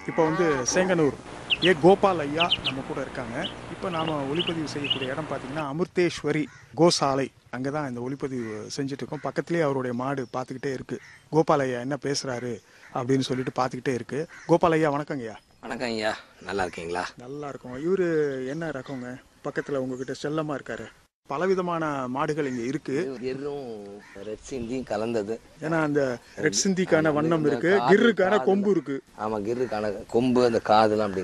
இப்போ வந்து சேங்கனூர் ஏ கோபால் ஐயா நம்ம கூட இருக்காங்க இப்போ நாம ஒளிப்பதிவு செய்யக்கூடிய இடம் பார்த்தீங்கன்னா அமிர்தேஸ்வரி கோசாலை அங்கே தான் இந்த ஒளிப்பதிவு செஞ்சுட்டு இருக்கோம் பக்கத்துலேயே அவருடைய மாடு பார்த்துக்கிட்டே இருக்கு கோபால் ஐயா என்ன பேசுறாரு அப்படின்னு சொல்லிட்டு பார்த்துக்கிட்டே இருக்கு கோபால் ஐயா வணக்கங்க ஐயா வணக்கம் ஐயா நல்லா இருக்கீங்களா நல்லா இருக்கும் இவரு என்ன ரகங்க பக்கத்தில் உங்ககிட்ட செல்லமா இருக்காரு பலவிதமான மாடுகள் இங்கே இருக்கு எரும் ரெட் சிந்தியும் கலந்தது ஏன்னா அந்த ரெட் சிந்திக்கான வண்ணம் இந்த இருக்கு காது- கிர்ருக்கான காதுல- கொம்பு இருக்கு ஆமா கிருக்கான கொம்பு அந்த காதுலாம் அப்படி